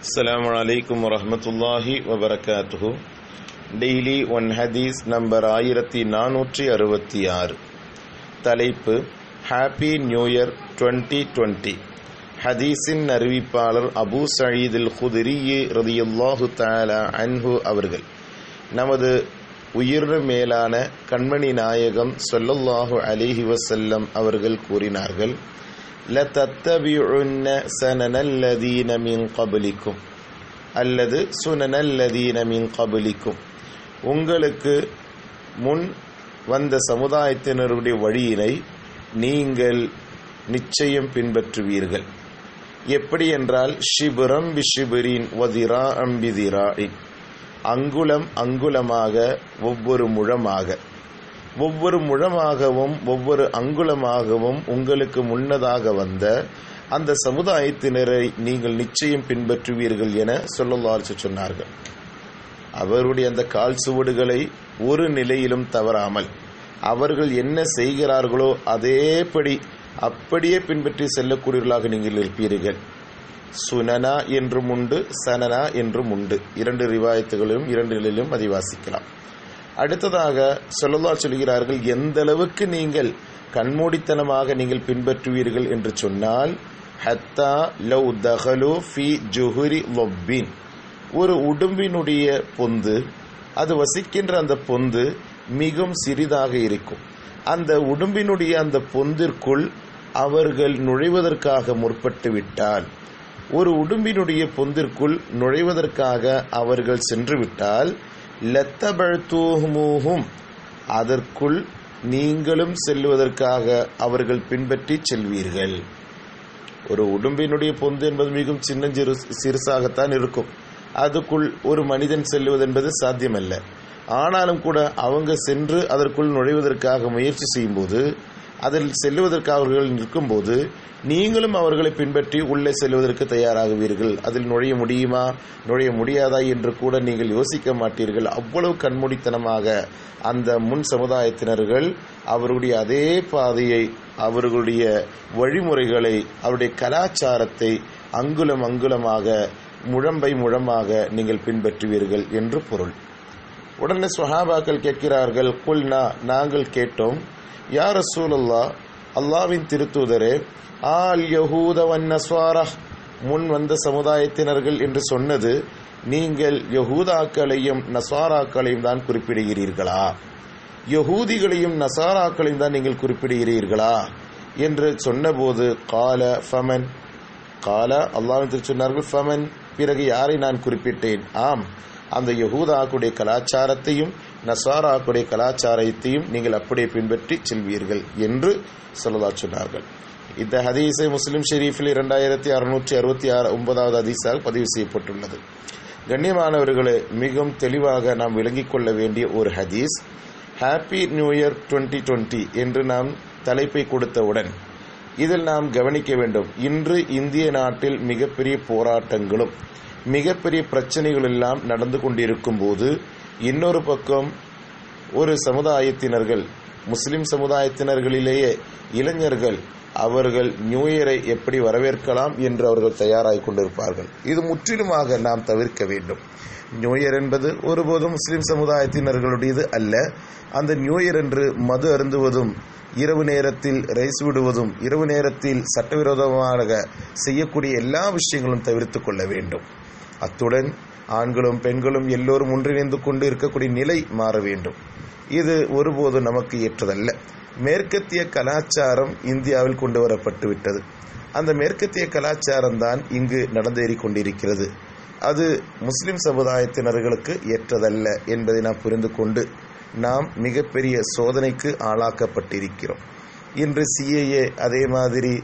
السلام عليكم ورحمة الله وبركاته daily one ஹதீஸ் number ஆயிரத்தி நானூற்றி அறுபத்தி ஆறு தலைப்பு happy new year twenty twenty ஹதீஸின் அறிவிப்பாளர் அபூ சயீதில் குதிரியே ரதியுல்லாஹு தாலா அன்ஹு அவர்கள் நமது உயிர் மேலான கண்மணி நாயகம் சொல்லல்லாஹு அலிஹி வசல்லம் அவர்கள் கூறினார்கள் لَتَتَّبِعُنَّ سَنَنَ الَّذِينَ مِنْ قَبْلِكُمْ அல்லது சுனனல்லதீன மின் கபலிக்கும் உங்களுக்கு முன் வந்த சமுதாயத்தினருடைய வழியினை நீங்கள் நிச்சயம் பின்பற்றுவீர்கள் எப்படி என்றால் ஷிபுரம் பிஷிபுரின் வதிரா அம்பிதிராயின் அங்குலம் அங்குலமாக ஒவ்வொரு முழமாக ஒவ்வொரு முழமாகவும் ஒவ்வொரு அங்குலமாகவும் உங்களுக்கு முன்னதாக வந்த அந்த சமுதாயத்தினரை நீங்கள் நிச்சயம் பின்பற்றுவீர்கள் என சொல்லலாச்சு சொன்னார்கள் அவருடைய அந்த கால் சுவடுகளை ஒரு நிலையிலும் தவறாமல் அவர்கள் என்ன செய்கிறார்களோ அதேபடி அப்படியே பின்பற்றி செல்லக்கூடியவர்களாக நீங்கள் இருப்பீர்கள் சுனனா என்றும் உண்டு சனனா என்றும் உண்டு இரண்டு ரிவாயத்துகளிலும் இரண்டு நிலையிலும் அதை வாசிக்கலாம் அடுத்ததாக சொல்லலா சொல்கிறார்கள் எந்த அளவுக்கு நீங்கள் கண்மூடித்தனமாக நீங்கள் பின்பற்றுவீர்கள் என்று சொன்னால் ஹத்தா லவ் தஹலு ஃபி ஜுஹுரி லொப்பின் ஒரு உடும்பினுடைய பொந்து அது வசிக்கின்ற அந்த பொந்து மிகவும் சிறிதாக இருக்கும் அந்த உடும்பினுடைய அந்த பொந்திற்குள் அவர்கள் நுழைவதற்காக முற்பட்டு விட்டால் ஒரு உடும்பினுடைய பொந்திற்குள் நுழைவதற்காக அவர்கள் சென்று விட்டால் லத்தபழ்த்தூஹுமூஹும் அதற்குள் நீங்களும் செல்வதற்காக அவர்கள் பின்பற்றி செல்வீர்கள் ஒரு உடும்பினுடைய பொந்து என்பது மிகவும் சின்ன சிறு சிறுசாகத்தான் இருக்கும் அதுக்குள் ஒரு மனிதன் செல்வது என்பது சாத்தியமல்ல ஆனாலும் கூட அவங்க சென்று அதற்குள் நுழைவதற்காக முயற்சி செய்யும்போது அதில் செல்வதற்காக அவர்கள் நிற்கும்போது நீங்களும் அவர்களை பின்பற்றி உள்ளே செல்வதற்கு தயாராகுவீர்கள் அதில் நுழைய முடியுமா நுழைய முடியாதா என்று கூட நீங்கள் யோசிக்க மாட்டீர்கள் அவ்வளவு கண்மூடித்தனமாக அந்த முன் சமுதாயத்தினர்கள் அவருடைய அதே பாதையை அவர்களுடைய வழிமுறைகளை அவருடைய கலாச்சாரத்தை அங்குலம் அங்குலமாக முழம்பை முழமாக நீங்கள் பின்பற்றுவீர்கள் என்று பொருள் உடனே சுஹாபாக்கள் கேட்கிறார்கள் குல்னா நாங்கள் கேட்டோம் யார் ரசூலல்லா அல்லாவின் திருத்தூதரே ஆல் யஹூதவன் நஸ்வாரா முன் வந்த சமுதாயத்தினர்கள் என்று சொன்னது நீங்கள் யஹூதாக்களையும் நசாராக்களையும் தான் குறிப்பிடுகிறீர்களா யஹூதிகளையும் நசாராக்களையும் தான் நீங்கள் குறிப்பிடுகிறீர்களா என்று சொன்னபோது கால ஃபமன் கால அல்லாவின் திரு சொன்னார்கள் ஃபமன் பிறகு யாரை நான் குறிப்பிட்டேன் ஆம் அந்த யகூதாக்குடைய கலாச்சாரத்தையும் நசாராக்குடைய கலாச்சாரத்தையும் நீங்கள் அப்படியே பின்பற்றி செல்வீர்கள் என்று சொல்லதா சொன்னார்கள் இந்த ஹதீஸை முஸ்லிம் ஷெரீஃபில் இரண்டாயிரத்தி அறுநூற்றி அறுபத்தி ஆறு ஒன்பதாவது ஹதீஸாக பதிவு செய்யப்பட்டுள்ளது கண்ணியமானவர்களே மிகவும் தெளிவாக நாம் விளங்கிக் கொள்ள வேண்டிய ஒரு ஹதீஸ் happy new year twenty twenty என்று நாம் தலைப்பை கொடுத்தவுடன் இதில் நாம் கவனிக்க வேண்டும் இன்று இந்திய நாட்டில் மிகப்பெரிய போராட்டங்களும் மிகப்பெரிய பிரச்சனைகள் எல்லாம் நடந்து கொண்டிருக்கும் போது இன்னொரு பக்கம் ஒரு சமுதாயத்தினர்கள் முஸ்லிம் சமுதாயத்தினர்களிலேயே இளைஞர்கள் அவர்கள் நியூ இயரை எப்படி வரவேற்கலாம் என்று அவர்கள் தயாராகி கொண்டிருப்பார்கள் இது முற்றிலுமாக நாம் தவிர்க்க வேண்டும் நியூ இயர் என்பது ஒருபோதும் முஸ்லிம் சமுதாயத்தினர்களுடையது அல்ல அந்த நியூ இயர் என்று மது அருந்துவதும் இரவு நேரத்தில் ரைஸ் விடுவதும் இரவு நேரத்தில் சட்டவிரோதமாக செய்யக்கூடிய எல்லா விஷயங்களும் தவிர்த்து கொள்ள வேண்டும் அத்துடன் ஆண்களும் பெண்களும் எல்லோரும் ஒன்றிணைந்து கொண்டு இருக்கக்கூடிய நிலை மாற வேண்டும் இது ஒருபோது நமக்கு ஏற்றதல்ல மேற்கத்திய கலாச்சாரம் இந்தியாவில் கொண்டு வரப்பட்டு விட்டது அந்த மேற்கத்திய கலாச்சாரம் தான் இங்கு நடந்தேறி கொண்டிருக்கிறது அது முஸ்லிம் சமுதாயத்தினர்களுக்கு ஏற்றதல்ல என்பதை நாம் புரிந்து கொண்டு நாம் மிகப்பெரிய சோதனைக்கு ஆளாக்கப்பட்டிருக்கிறோம் இன்று சிஏஏ அதே மாதிரி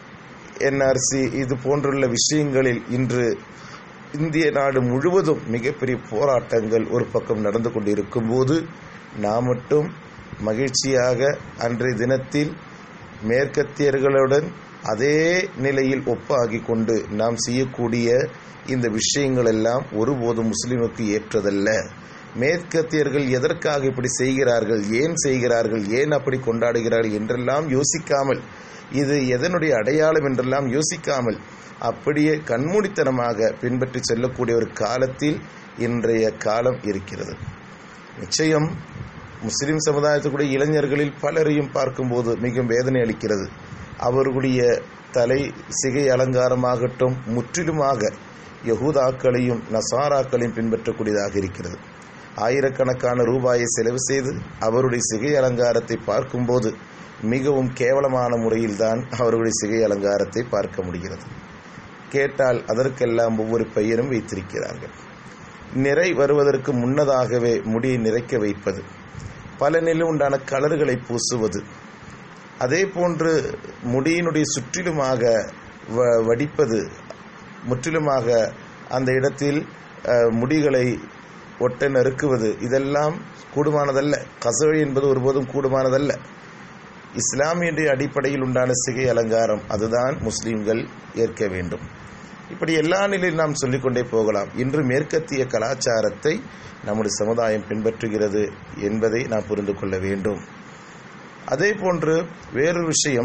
என்ஆர்சி இது போன்றுள்ள விஷயங்களில் இன்று இந்திய நாடு முழுவதும் மிகப்பெரிய போராட்டங்கள் ஒரு பக்கம் நடந்து கொண்டிருக்கும் போது நாம் மட்டும் மகிழ்ச்சியாக அன்றைய தினத்தில் மேற்கத்தியர்களுடன் அதே நிலையில் ஒப்பாகி கொண்டு நாம் செய்யக்கூடிய இந்த விஷயங்கள் எல்லாம் ஒருபோதும் முஸ்லிமுக்கு ஏற்றதல்ல மேற்கத்தியர்கள் எதற்காக இப்படி செய்கிறார்கள் ஏன் செய்கிறார்கள் ஏன் அப்படி கொண்டாடுகிறார்கள் என்றெல்லாம் யோசிக்காமல் இது எதனுடைய அடையாளம் என்றெல்லாம் யோசிக்காமல் அப்படியே கண்மூடித்தனமாக பின்பற்றி செல்லக்கூடிய ஒரு காலத்தில் இன்றைய காலம் இருக்கிறது நிச்சயம் முஸ்லிம் சமுதாயத்துக்குடைய இளைஞர்களில் பலரையும் பார்க்கும்போது மிகவும் வேதனை அளிக்கிறது அவர்களுடைய தலை சிகை அலங்காரமாகட்டும் முற்றிலுமாக யகூதாக்களையும் நசாராக்களையும் பின்பற்றக்கூடியதாக இருக்கிறது ஆயிரக்கணக்கான ரூபாயை செலவு செய்து அவருடைய சிகை அலங்காரத்தை பார்க்கும்போது மிகவும் கேவலமான முறையில்தான் அவர்களுடைய சிகை அலங்காரத்தை பார்க்க முடிகிறது கேட்டால் அதற்கெல்லாம் ஒவ்வொரு பெயரும் வைத்திருக்கிறார்கள் நிறை வருவதற்கு முன்னதாகவே முடியை நிறைக்க வைப்பது பல நிலை உண்டான கலர்களை பூசுவது அதே போன்று முடியினுடைய சுற்றிலுமாக வ- வடிப்பது முற்றிலுமாக அந்த இடத்தில் அஹ், முடிகளை ஒட்ட நறுக்குவது இதெல்லாம் கூடுமானதல்ல கசவை என்பது ஒருபோதும் கூடுமானதல்ல இஸ்லாமியுடைய அடிப்படையில் உண்டான சிகை அலங்காரம் அதுதான் முஸ்லிம்கள் ஏற்க வேண்டும் இப்படி எல்லா நிலையில் நாம் சொல்லிக்கொண்டே போகலாம் இன்று மேற்கத்திய கலாச்சாரத்தை நம்முடைய சமுதாயம் பின்பற்றுகிறது என்பதை நாம் புரிந்து கொள்ள வேண்டும் அதே போன்று வேறொரு விஷயம்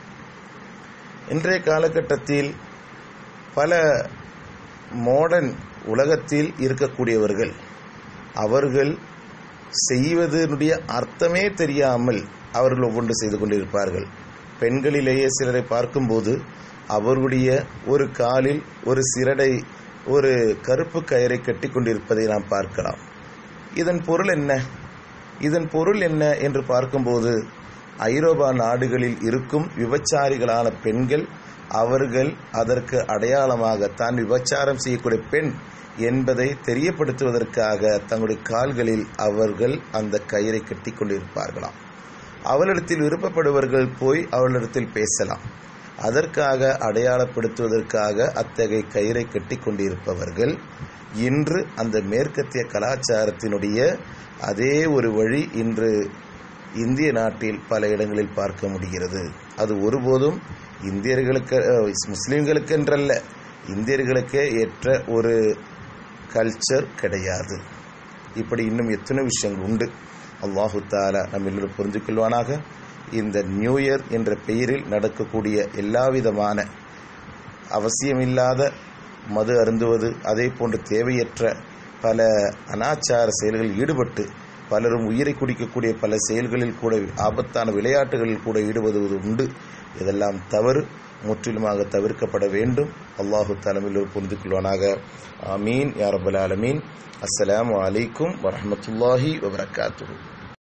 இன்றைய காலகட்டத்தில் பல மாடர்ன் உலகத்தில் இருக்கக்கூடியவர்கள் அவர்கள் செய்வதனுடைய அர்த்தமே தெரியாமல் அவர்கள் ஒவ்வொன்று செய்து கொண்டிருப்பார்கள் பெண்களிலேயே சிலரை பார்க்கும்போது அவர்களுடைய ஒரு காலில் ஒரு சிரடை ஒரு கருப்பு கயிறை கட்டி கொண்டிருப்பதை நாம் பார்க்கலாம் இதன் பொருள் என்ன இதன் பொருள் என்ன என்று பார்க்கும்போது ஐரோப்பா நாடுகளில் இருக்கும் விபச்சாரிகளான பெண்கள் அவர்கள் அதற்கு அடையாளமாக தான் விபச்சாரம் செய்யக்கூடிய பெண் என்பதை தெரியப்படுத்துவதற்காக தங்களுடைய கால்களில் அவர்கள் அந்த கயிறை கட்டி கொண்டிருப்பார்களாம் அவளிடத்தில் விருப்பப்படுவர்கள் போய் அவளிடத்தில் பேசலாம் அதற்காக அடையாளப்படுத்துவதற்காக அத்தகைய கயிறை கட்டி கொண்டிருப்பவர்கள் இன்று அந்த மேற்கத்திய கலாச்சாரத்தினுடைய அதே ஒரு வழி இன்று இந்திய நாட்டில் பல இடங்களில் பார்க்க முடிகிறது அது ஒருபோதும் இந்தியர்களுக்கு அஹ், முஸ்லிம்களுக்கென்றல்ல இந்தியர்களுக்கே ஏற்ற ஒரு கல்ச்சர் கிடையாது இப்படி இன்னும் எத்தனை விஷயங்கள் உண்டு அல்லாஹு தாலா நம்ம எல்லோரும் புரிந்து கொள்வானாக இந்த நியூ இயர் என்ற பெயரில் நடக்கக்கூடிய எல்லாவிதமான அவசியமில்லாத மது அருந்துவது அதே போன்று தேவையற்ற பல அனாச்சார செயல்களில் ஈடுபட்டு பலரும் உயிரை குடிக்கக்கூடிய பல செயல்களில் கூட ஆபத்தான விளையாட்டுகளில் கூட ஈடுபடுவது உண்டு இதெல்லாம் தவறு முற்றிலுமாக தவிர்க்கப்பட வேண்டும் அல்லாஹு தலைமையில் புரிந்து கொள்வானாக ஆமீன் யா ரப்பல் ஆலமீன் அஸ்ஸலாமு அலைக்கும் வரஹ்மத்துல்லாஹி வபரகாத்துஹு